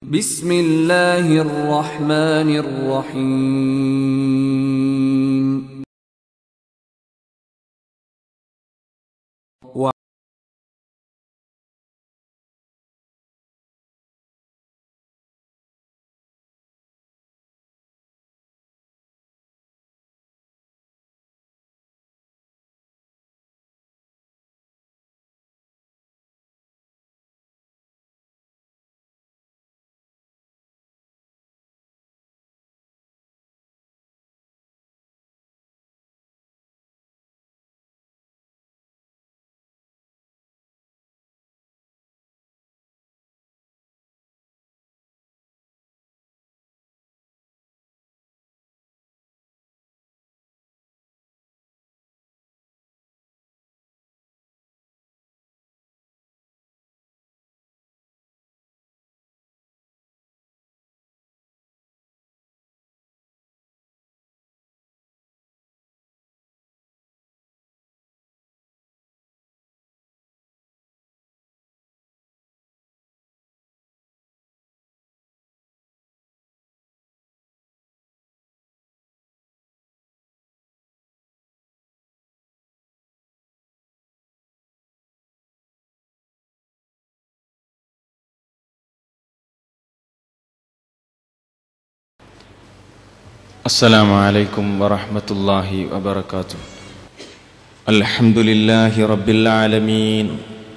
بسم الله الرحمن الرحيم و- السلام عليكم ورحمة الله وبركاته الحمد لله رب العالمين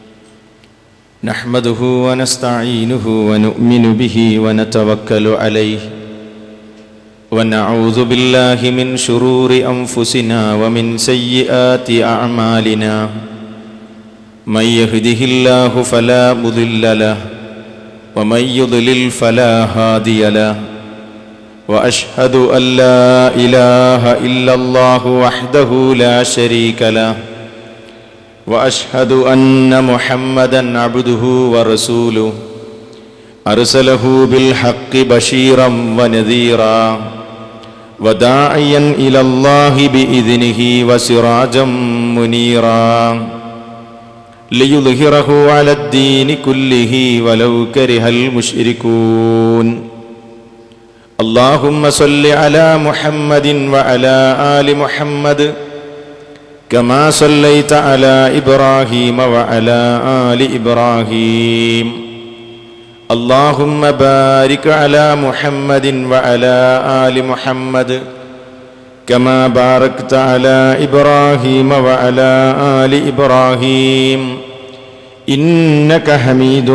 نحمده ونستعينه ونؤمن به ونتوكل عليه ونعوذ بالله من شرور أنفسنا ومن سيئات أعمالنا من يهده الله فلا مضل له ومن يضلل فلا هادي له واشهد ان لا اله الا الله وحده لا شريك له واشهد ان محمدا عبده ورسوله ارسله بالحق بشيرا ونذيرا وداعيا الى الله باذنه وسراجا منيرا ليظهره على الدين كله ولو كره المشركون اللهم صل على محمد وعلى ال محمد كما صليت على ابراهيم وعلى ال ابراهيم اللهم بارك على محمد وعلى ال محمد كما باركت على ابراهيم وعلى ال ابراهيم انك حميد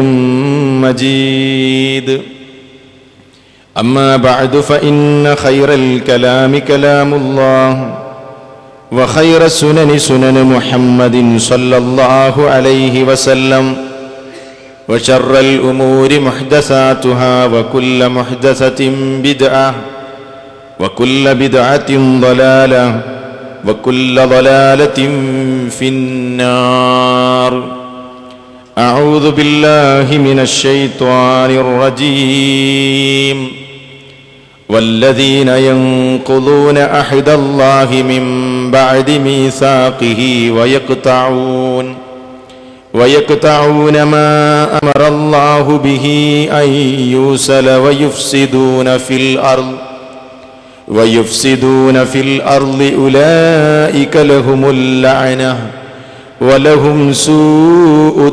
مجيد أما بعد فإن خير الكلام كلام الله وخير السنن سنن محمد صلى الله عليه وسلم وشر الأمور محدثاتها وكل محدثة بدعة وكل بدعة ضلالة وكل ضلالة في النار أعوذ بالله من الشيطان الرجيم والذين ينقضون عهد الله من بعد ميثاقه ويقطعون ويقطعون ما أمر الله به أن يوصل ويفسدون في الأرض ويفسدون في الأرض أولئك لهم اللعنة ولهم سوء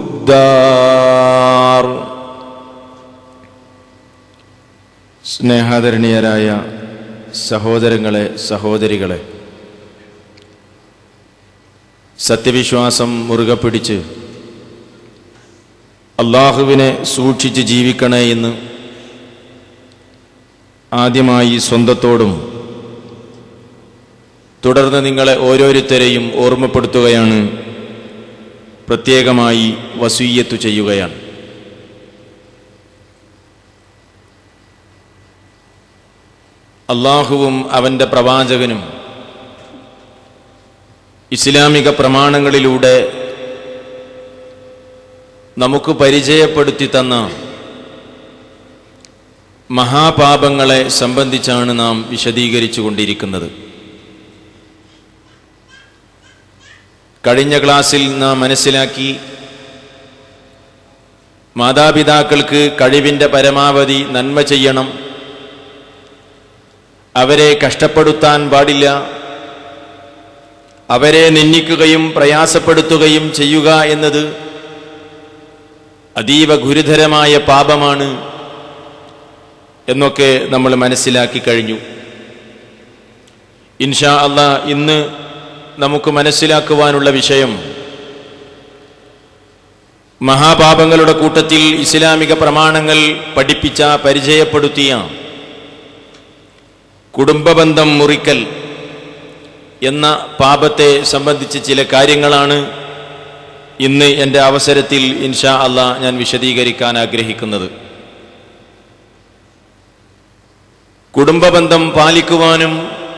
الدار സ്നേഹാദരണീയരായ സഹോദരങ്ങളെ സഹോദരികളെ സത്യവിശ്വാസം മുറുകെ പിടിച്ച് അള്ളാഹുവിനെ സൂക്ഷിച്ച് ജീവിക്കണേ എന്ന് ആദ്യമായി സ്വന്തത്തോടും തുടർന്ന് നിങ്ങളെ ഓരോരുത്തരെയും ഓർമ്മപ്പെടുത്തുകയാണ് പ്രത്യേകമായി വസൂയത്തു ചെയ്യുകയാണ് അള്ളാഹുവും അവൻ്റെ പ്രവാചകനും ഇസ്ലാമിക പ്രമാണങ്ങളിലൂടെ നമുക്ക് പരിചയപ്പെടുത്തി തന്ന മഹാപാപങ്ങളെ സംബന്ധിച്ചാണ് നാം വിശദീകരിച്ചു കൊണ്ടിരിക്കുന്നത് കഴിഞ്ഞ ക്ലാസ്സിൽ നാം മനസ്സിലാക്കി മാതാപിതാക്കൾക്ക് കഴിവിൻ്റെ പരമാവധി നന്മ ചെയ്യണം അവരെ കഷ്ടപ്പെടുത്താൻ പാടില്ല അവരെ നിന്ദിക്കുകയും പ്രയാസപ്പെടുത്തുകയും ചെയ്യുക എന്നത് അതീവ ഗുരുതരമായ പാപമാണ് എന്നൊക്കെ നമ്മൾ മനസ്സിലാക്കി കഴിഞ്ഞു ഇൻഷാ അല്ല ഇന്ന് നമുക്ക് മനസ്സിലാക്കുവാനുള്ള വിഷയം മഹാപാപങ്ങളുടെ കൂട്ടത്തിൽ ഇസ്ലാമിക പ്രമാണങ്ങൾ പഠിപ്പിച്ച പരിചയപ്പെടുത്തിയ കുടുംബബന്ധം മുറിക്കൽ എന്ന പാപത്തെ സംബന്ധിച്ച് ചില കാര്യങ്ങളാണ് ഇന്ന് എൻ്റെ അവസരത്തിൽ ഇൻഷാ അല്ല ഞാൻ വിശദീകരിക്കാൻ ആഗ്രഹിക്കുന്നത് കുടുംബബന്ധം പാലിക്കുവാനും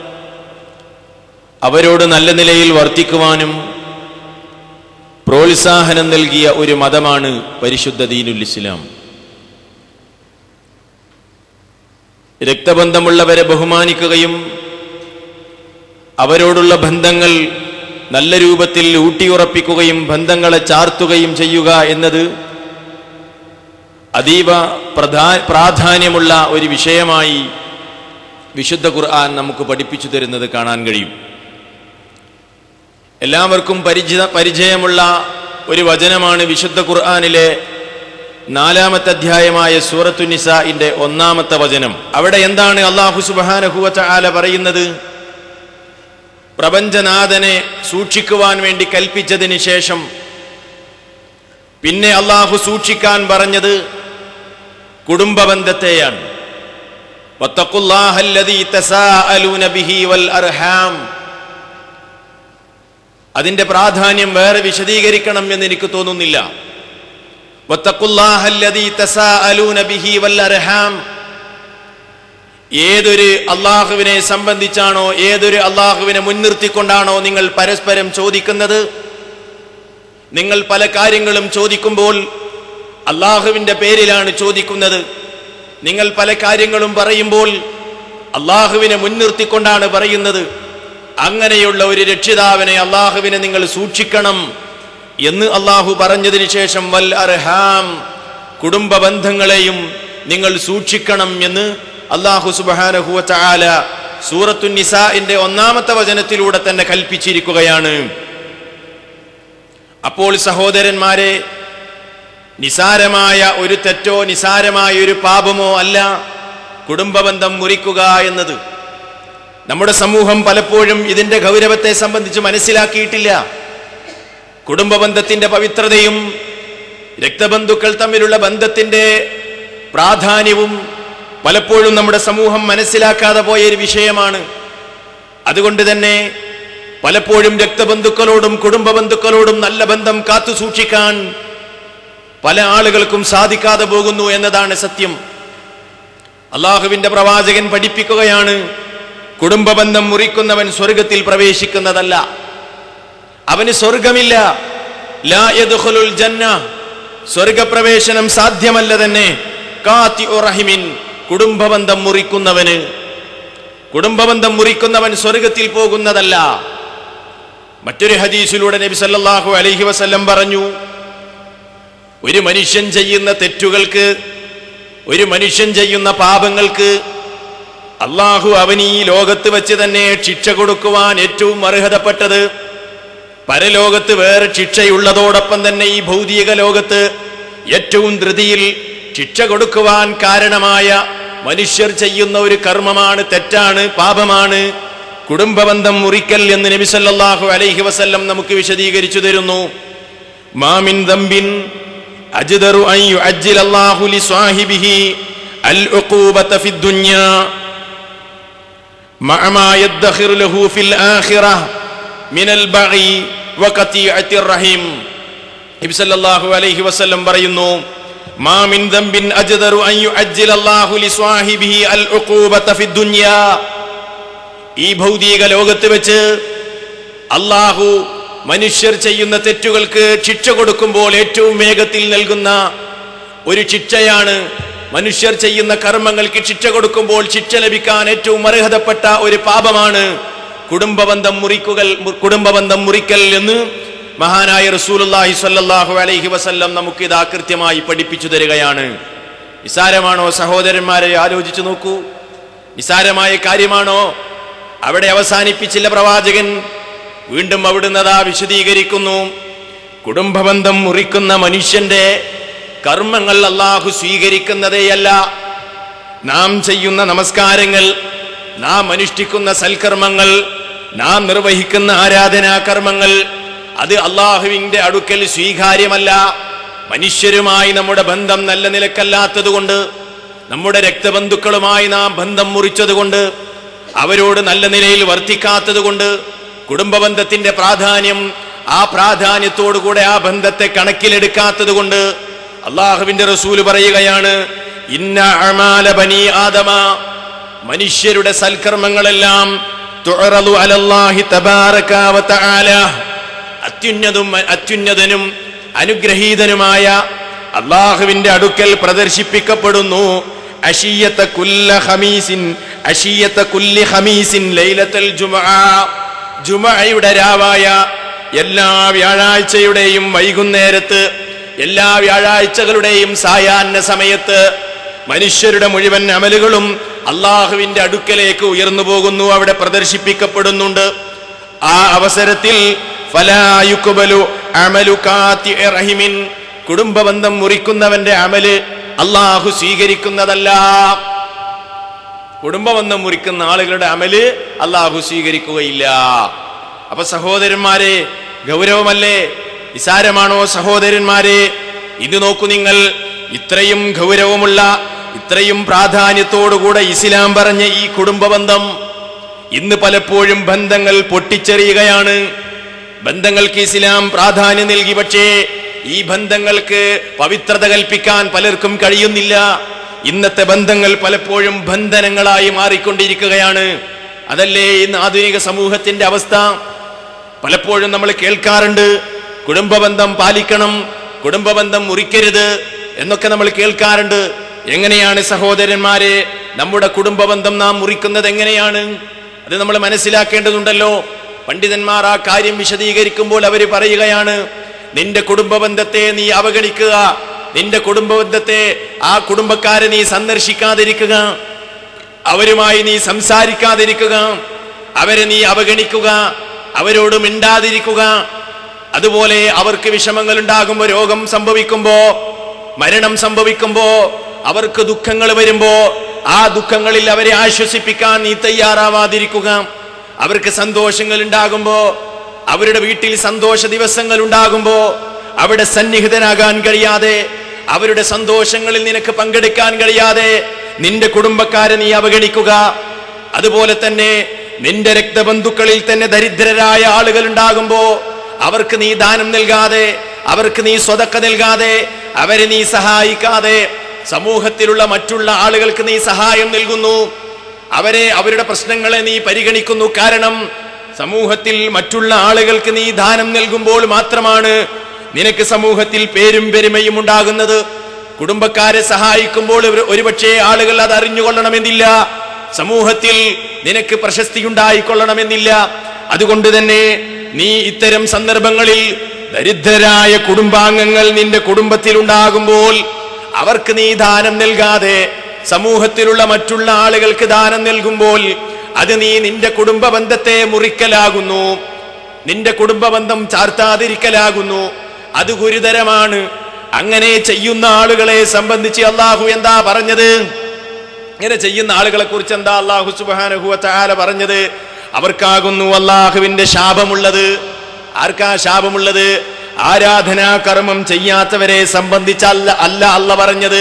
അവരോട് നല്ല നിലയിൽ വർത്തിക്കുവാനും പ്രോത്സാഹനം നൽകിയ ഒരു മതമാണ് പരിശുദ്ധ ദീനുൽ ഇസ്ലാം രക്തബന്ധമുള്ളവരെ ബഹുമാനിക്കുകയും അവരോടുള്ള ബന്ധങ്ങൾ നല്ല രൂപത്തിൽ ഊട്ടിയുറപ്പിക്കുകയും ബന്ധങ്ങളെ ചാർത്തുകയും ചെയ്യുക എന്നത് അതീവ പ്രധാ പ്രാധാന്യമുള്ള ഒരു വിഷയമായി വിശുദ്ധ ഖുർആൻ നമുക്ക് പഠിപ്പിച്ചു തരുന്നത് കാണാൻ കഴിയും എല്ലാവർക്കും പരിചിത പരിചയമുള്ള ഒരു വചനമാണ് വിശുദ്ധ ഖുർആാനിലെ നാലാമത്തെ അധ്യായമായ സൂറത്തു നിസാഇന്റെ ഒന്നാമത്തെ വചനം അവിടെ എന്താണ് അള്ളാഹു സുബാനഹുവച്ച ആല പറയുന്നത് പ്രപഞ്ചനാഥനെ സൂക്ഷിക്കുവാൻ വേണ്ടി കൽപ്പിച്ചതിന് ശേഷം പിന്നെ അള്ളാഹു സൂക്ഷിക്കാൻ പറഞ്ഞത് കുടുംബബന്ധത്തെയാണ് വത്തഖുല്ലാഹല്ലദീ തസാഅലൂന ബിഹി വൽ അർഹാം അതിന്റെ പ്രാധാന്യം വേറെ വിശദീകരിക്കണം എന്ന് എനിക്ക് തോന്നുന്നില്ല വത്തഖുല്ലാഹല്ലദീ തസാഅലൂന ബിഹി വൽ അർഹാം ഏതൊരു അള്ളാഹുവിനെ സംബന്ധിച്ചാണോ ഏതൊരു അള്ളാഹുവിനെ മുൻനിർത്തിക്കൊണ്ടാണോ നിങ്ങൾ പരസ്പരം ചോദിക്കുന്നത് നിങ്ങൾ പല കാര്യങ്ങളും ചോദിക്കുമ്പോൾ അള്ളാഹുവിന്റെ പേരിലാണ് ചോദിക്കുന്നത് നിങ്ങൾ പല കാര്യങ്ങളും പറയുമ്പോൾ അള്ളാഹുവിനെ മുൻനിർത്തിക്കൊണ്ടാണ് പറയുന്നത് അങ്ങനെയുള്ള ഒരു രക്ഷിതാവിനെ അള്ളാഹുവിനെ നിങ്ങൾ സൂക്ഷിക്കണം എന്ന് അള്ളാഹു പറഞ്ഞതിന് ശേഷം വൽ അർഹാം കുടുംബ ബന്ധങ്ങളെയും നിങ്ങൾ സൂക്ഷിക്കണം എന്ന് അള്ളാഹു സുബാനഹുവ ചാല സൂറത്തു നിസാഇന്റെ ഒന്നാമത്തെ വചനത്തിലൂടെ തന്നെ കൽപ്പിച്ചിരിക്കുകയാണ് അപ്പോൾ സഹോദരന്മാരെ നിസാരമായ ഒരു തെറ്റോ നിസാരമായ ഒരു പാപമോ അല്ല കുടുംബബന്ധം മുറിക്കുക എന്നത് നമ്മുടെ സമൂഹം പലപ്പോഴും ഇതിന്റെ ഗൗരവത്തെ സംബന്ധിച്ച് മനസ്സിലാക്കിയിട്ടില്ല കുടുംബബന്ധത്തിന്റെ പവിത്രതയും രക്തബന്ധുക്കൾ തമ്മിലുള്ള ബന്ധത്തിന്റെ പ്രാധാന്യവും പലപ്പോഴും നമ്മുടെ സമൂഹം മനസ്സിലാക്കാതെ പോയ ഒരു വിഷയമാണ് അതുകൊണ്ട് തന്നെ പലപ്പോഴും രക്തബന്ധുക്കളോടും കുടുംബ ബന്ധുക്കളോടും നല്ല ബന്ധം കാത്തു സൂക്ഷിക്കാൻ പല ആളുകൾക്കും സാധിക്കാതെ പോകുന്നു എന്നതാണ് സത്യം അള്ളാഹുവിന്റെ പ്രവാചകൻ പഠിപ്പിക്കുകയാണ് കുടുംബബന്ധം മുറിക്കുന്നവൻ സ്വർഗത്തിൽ പ്രവേശിക്കുന്നതല്ല അവന് സ്വർഗമില്ല ലാ യദ്ഖുലുൽ ജന്ന സ്വർഗപ്രവേശനം സാധ്യമല്ല തന്നെ കാത്തി റഹിമിൻ കുടുംബബന്ധം മുറിക്കുന്നവന് കുടുംബബന്ധം മുറിക്കുന്നവൻ സ്വർഗത്തിൽ പോകുന്നതല്ല മറ്റൊരു ഹദീസിലൂടെ നബി സല്ലല്ലാഹു അലൈഹി വസല്ലം പറഞ്ഞു ഒരു മനുഷ്യൻ ചെയ്യുന്ന തെറ്റുകൾക്ക് ഒരു മനുഷ്യൻ ചെയ്യുന്ന പാപങ്ങൾക്ക് അള്ളാഹു അവൻ ഈ ലോകത്ത് വെച്ച് തന്നെ ശിക്ഷ കൊടുക്കുവാൻ ഏറ്റവും അർഹതപ്പെട്ടത് പരലോകത്ത് വേറെ ശിക്ഷയുള്ളതോടൊപ്പം തന്നെ ഈ ഭൗതിക ലോകത്ത് ഏറ്റവും ധൃതിയിൽ ശിക്ഷ കൊടുക്കുവാൻ കാരണമായ മനുഷ്യർ ചെയ്യുന്ന ഒരു കർമ്മമാണ് തെറ്റാണ് പാപമാണ് കുടുംബബന്ധം മുറിക്കൽ എന്ന് നബി സല്ലല്ലാഹു അലൈഹി വസല്ലം നമുക്ക് വിശദീകരിച്ചു തരുന്നു മാമിൻ ദംബിൻ അജ്ദറു അൻ യുഅജ്ജില അല്ലാഹു ലിസ്വാഹിബിഹി അൽ ഉഖൂബത ഫി ദുനിയാ മഅ മാ യദ്ഖിറു ലഹു ഫിൽ ആഖിറ മിനൽ ബഗി വഖതിഅത്തി റഹീം നബി സല്ലല്ലാഹു അലൈഹി വസല്ലം പറയുന്നു മാ മിൻ ദംബിൻ അജ്ദറു അൻ യുഅജ്ജില അല്ലാഹു ലിസ്വാഹിബിഹി അൽ ഉഖൂബത ഫി ദുനിയാ ഈ ഭൗതിക ലോകത്ത് വെച്ച് അള്ളാഹു മനുഷ്യർ ചെയ്യുന്ന തെറ്റുകൾക്ക് ശിക്ഷ കൊടുക്കുമ്പോൾ ഏറ്റവും വേഗത്തിൽ നൽകുന്ന ഒരു ശിക്ഷയാണ് മനുഷ്യർ ചെയ്യുന്ന കർമ്മങ്ങൾക്ക് ശിക്ഷ കൊടുക്കുമ്പോൾ ശിക്ഷ ലഭിക്കാൻ ഏറ്റവും അർഹതപ്പെട്ട ഒരു പാപമാണ് കുടുംബബന്ധം മുറിക്കുകൽ കുടുംബബന്ധം മുറിക്കൽ എന്ന് മഹാനായ റസൂലുള്ളാഹി സ്വല്ലല്ലാഹു അലൈഹി വസല്ലം നമുക്ക് ഇതാ കൃത്യമായി പഠിപ്പിച്ചു തരികയാണ് നിസാരമാണോ സഹോദരന്മാരെ ആലോചിച്ചു നോക്കൂ നിസാരമായ കാര്യമാണോ അവിടെ അവസാനിപ്പിച്ചില്ല പ്രവാചകൻ വീണ്ടും അവിടുന്ന് അതാ വിശദീകരിക്കുന്നു കുടുംബബന്ധം മുറിക്കുന്ന മനുഷ്യന്റെ കർമ്മങ്ങൾ അള്ളാഹു സ്വീകരിക്കുന്നതേയല്ല നാം ചെയ്യുന്ന നമസ്കാരങ്ങൾ നാം അനുഷ്ഠിക്കുന്ന സൽക്കർമ്മങ്ങൾ നാം നിർവഹിക്കുന്ന ആരാധനാ കർമ്മങ്ങൾ അത് അള്ളാഹുവിന്റെ അടുക്കൽ സ്വീകാര്യമല്ല മനുഷ്യരുമായി നമ്മുടെ ബന്ധം നല്ല നിലക്കല്ലാത്തതുകൊണ്ട് നമ്മുടെ രക്തബന്ധുക്കളുമായി നാം ബന്ധം മുറിച്ചതുകൊണ്ട് അവരോട് നല്ല നിലയിൽ വർത്തിക്കാത്തതുകൊണ്ട് കുടുംബബന്ധത്തിന്റെ പ്രാധാന്യം ആ പ്രാധാന്യത്തോടുകൂടെ ആ ബന്ധത്തെ കണക്കിലെടുക്കാത്തത് കൊണ്ട് അള്ളാഹുവിന്റെ റസൂല് പറയുകയാണ് ഇന്ന അമാല ബനി ആദമ മനുഷ്യരുടെ സൽക്കർമ്മങ്ങളെല്ലാം തുഅറദു അലല്ലാഹി തബാറക വ തആല അത്യുന്നതും അത്യുന്നതനും അനുഗ്രഹീതനുമായ അള്ളാഹുവിന്റെ അടുക്കൽ പ്രദർശിപ്പിക്കപ്പെടുന്നു അഷിയത്ത കുല്ല ഹമീസിൻ അഷിയത്ത കുല്ലി ഹമീസിൻ ലൈലത്തൽ ജുമഅ ജുമഅയുടെ രാവായ എല്ലാ വ്യാഴാഴ്ചയുടെയും വൈകുന്നേരത്ത് എല്ലാ വ്യാഴാഴ്ചകളുടെയും സായാഹ്ന സമയത്ത് മനുഷ്യരുടെ മുഴുവൻ അമലുകളും അള്ളാഹുവിന്റെ അടുക്കലേക്ക് ഉയർന്നു പോകുന്നു അവിടെ പ്രദർശിപ്പിക്കപ്പെടുന്നുണ്ട് ആ അവസരത്തിൽ ഫലായുക്കുബലു അമലു കാത്തി റഹിമിൻ കുടുംബബന്ധം മുറിക്കുന്നവന്റെ അമല് അള്ളാഹു സ്വീകരിക്കുന്നതല്ല കുടുംബബന്ധം മുറിക്കുന്ന ആളുകളുടെ അമല് അള്ളാഹു സ്വീകരിക്കുകയില്ല അപ്പൊ സഹോദരന്മാരെ ഗൗരവമല്ലേ നിസാരമാണോ സഹോദരന്മാരെ ഇത് നോക്കൂ നിങ്ങൾ ഇത്രയും ഗൗരവമുള്ള ഇത്രയും പ്രാധാന്യത്തോടുകൂടെ ഇസ്ലാം പറഞ്ഞ ഈ കുടുംബബന്ധം ഇന്ന് പലപ്പോഴും ബന്ധങ്ങൾ പൊട്ടിച്ചെറിയുകയാണ് ബന്ധങ്ങൾക്ക് ഇസ്ലാം പ്രാധാന്യം നൽകി പക്ഷേ ഈ ബന്ധങ്ങൾക്ക് പവിത്രത കൽപ്പിക്കാൻ പലർക്കും കഴിയുന്നില്ല ഇന്നത്തെ ബന്ധങ്ങൾ പലപ്പോഴും ബന്ധനങ്ങളായി മാറിക്കൊണ്ടിരിക്കുകയാണ് അതല്ലേ ഇന്ന് ആധുനിക സമൂഹത്തിന്റെ അവസ്ഥ പലപ്പോഴും നമ്മൾ കേൾക്കാറുണ്ട് കുടുംബബന്ധം പാലിക്കണം കുടുംബബന്ധം മുറിക്കരുത് എന്നൊക്കെ നമ്മൾ കേൾക്കാറുണ്ട് എങ്ങനെയാണ് സഹോദരന്മാരെ നമ്മുടെ കുടുംബബന്ധം നാം മുറിക്കുന്നത് എങ്ങനെയാണ് അത് നമ്മൾ മനസ്സിലാക്കേണ്ടതുണ്ടല്ലോ പണ്ഡിതന്മാർ ആ കാര്യം വിശദീകരിക്കുമ്പോൾ അവർ പറയുകയാണ് നിന്റെ കുടുംബബന്ധത്തെ നീ അവഗണിക്കുക നിന്റെ കുടുംബബന്ധത്തെ ആ കുടുംബക്കാരെ നീ സന്ദർശിക്കാതിരിക്കുക അവരുമായി നീ സംസാരിക്കാതിരിക്കുക അവരെ നീ അവഗണിക്കുക അവരോട് മിണ്ടാതിരിക്കുക അതുപോലെ അവർക്ക് വിഷമങ്ങൾ ഉണ്ടാകുമ്പോ രോഗം സംഭവിക്കുമ്പോ മരണം സംഭവിക്കുമ്പോ അവർക്ക് ദുഃഖങ്ങൾ വരുമ്പോ ആ ദുഃഖങ്ങളിൽ അവരെ ആശ്വസിപ്പിക്കാൻ നീ തയ്യാറാവാതിരിക്കുക അവർക്ക് സന്തോഷങ്ങൾ ഉണ്ടാകുമ്പോ അവരുടെ വീട്ടിൽ സന്തോഷ ദിവസങ്ങൾ ഉണ്ടാകുമ്പോ അവിടെ സന്നിഹിതനാകാൻ കഴിയാതെ അവരുടെ സന്തോഷങ്ങളിൽ നിനക്ക് പങ്കെടുക്കാൻ കഴിയാതെ നിന്റെ കുടുംബക്കാരെ നീ അവഗണിക്കുക അതുപോലെ തന്നെ നിന്റെ രക്തബന്ധുക്കളിൽ തന്നെ ദരിദ്രരായ ആളുകൾ ഉണ്ടാകുമ്പോ അവർക്ക് നീ ദാനം നൽകാതെ അവർക്ക് നീ സ്വതക്ക നൽകാതെ അവരെ നീ സഹായിക്കാതെ സമൂഹത്തിലുള്ള മറ്റുള്ള ആളുകൾക്ക് നീ സഹായം നൽകുന്നു അവരെ അവരുടെ പ്രശ്നങ്ങളെ നീ പരിഗണിക്കുന്നു കാരണം സമൂഹത്തിൽ മറ്റുള്ള ആളുകൾക്ക് നീ ദാനം നൽകുമ്പോൾ മാത്രമാണ് നിനക്ക് സമൂഹത്തിൽ പേരും പെരുമയും ഉണ്ടാകുന്നത് കുടുംബക്കാരെ സഹായിക്കുമ്പോൾ ഒരു- ഒരുപക്ഷേ ആളുകൾ അത് അറിഞ്ഞുകൊള്ളണമെന്നില്ല സമൂഹത്തിൽ നിനക്ക് പ്രശസ്തി ഉണ്ടായിക്കൊള്ളണമെന്നില്ല അതുകൊണ്ട് തന്നെ നീ ഇത്തരം സന്ദർഭങ്ങളിൽ ദരിദ്രരായ കുടുംബാംഗങ്ങൾ നിന്റെ കുടുംബത്തിൽ ഉണ്ടാകുമ്പോൾ അവർക്ക് നീ ദാനം നൽകാതെ സമൂഹത്തിലുള്ള മറ്റുള്ള ആളുകൾക്ക് ദാനം നൽകുമ്പോൾ അത് നീ നിന്റെ കുടുംബ ബന്ധത്തെ മുറിക്കലാകുന്നു നിന്റെ കുടുംബ ബന്ധം ചാർത്താതിരിക്കലാകുന്നു അത് ഗുരുതരമാണ് അങ്ങനെ ചെയ്യുന്ന ആളുകളെ സംബന്ധിച്ച് അള്ളാഹു എന്താ പറഞ്ഞത് ഇങ്ങനെ ചെയ്യുന്ന ആളുകളെ കുറിച്ച് എന്താ അള്ളാഹു സുബാനഹുവ താല പറഞ്ഞത് അവർക്കാകുന്നു അള്ളാഹുവിന്റെ ശാപമുള്ളത് ആർക്കാ ശാപമുള്ളത് ആരാധനാ കർമ്മം ചെയ്യാത്തവരെ സംബന്ധിച്ചല്ല അല്ല അല്ല പറഞ്ഞത്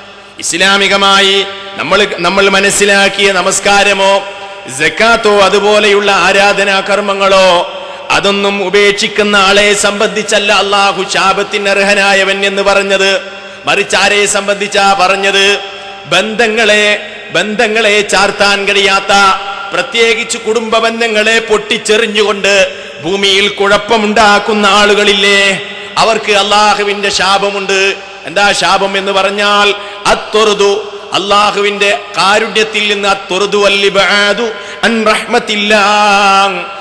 ഇസ്ലാമികമായി നമ്മൾ നമ്മൾ മനസ്സിലാക്കിയ നമസ്കാരമോ ജക്കാത്തോ അതുപോലെയുള്ള ആരാധനാ കർമ്മങ്ങളോ അതൊന്നും ഉപേക്ഷിക്കുന്ന ആളെ സംബന്ധിച്ചല്ല അള്ളാഹു ശാപത്തിന് അർഹനായവൻ എന്ന് പറഞ്ഞത് മറിച്ച് ആരെ സംബന്ധിച്ചാ പറഞ്ഞത് ബന്ധങ്ങളെ ബന്ധങ്ങളെ ചാർത്താൻ കഴിയാത്ത പ്രത്യേകിച്ച് കുടുംബ ബന്ധങ്ങളെ പൊട്ടിച്ചെറിഞ്ഞുകൊണ്ട് ഭൂമിയിൽ കുഴപ്പമുണ്ടാക്കുന്ന ആളുകളില്ലേ അവർക്ക് അള്ളാഹുവിന്റെ ശാപമുണ്ട് എന്താ ശാപം എന്ന് പറഞ്ഞാൽ അത്തൊറുതു അള്ളാഹുവിന്റെ കാരുണ്യത്തിൽ നിന്ന് അത്തൊറുതു അല്ലിബാദു അൻ റഹ്മത്തില്ലാ